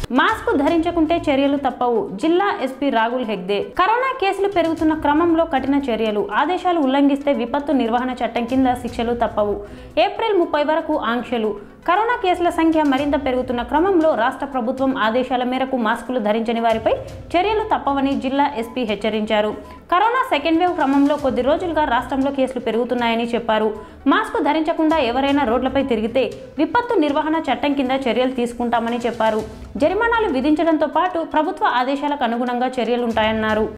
mask ధరించకుంటే చర్యలు తప్పవు జిల్లా ఎస్పీ రాగుల్ హెగ్దే కరోనా కేసులు పెరుగుతున్న క్రమంలో కఠిన చర్యలు ఆదేశాలు ఉల్లంఘిస్తే విపత్తు నిర్వహణ చట్టం కింద శిక్షలు తప్పవు ఏప్రిల్ ముప్పై వరకు ఆంక్షలు కరోనా కేసుల సంఖ్య మరింత పెరుగుతున్న క్రమంలో రాష్ట్ర ప్రభుత్వం ఆదేశాల మేరకు మాస్కులు ధరించని వారిపై చర్యలు తప్పవని జిల్లా ఎస్పీ హెచ్చరించారు కరోనా సెకండ్ వేవ్ క్రమంలో కొద్ది రోజులుగా రాష్ట్రంలో కేసులు పెరుగుతున్నాయని చెప్పారు మాస్క్ ధరించకుండా ఎవరైనా రోడ్లపై తిరిగితే విపత్తు నిర్వహణ చట్టం కింద చర్యలు తీసుకుంటామని చెప్పారు జరిమానాలు విధించడంతో పాటు ప్రభుత్వ ఆదేశాలకు అనుగుణంగా చర్యలుంటాయన్నారు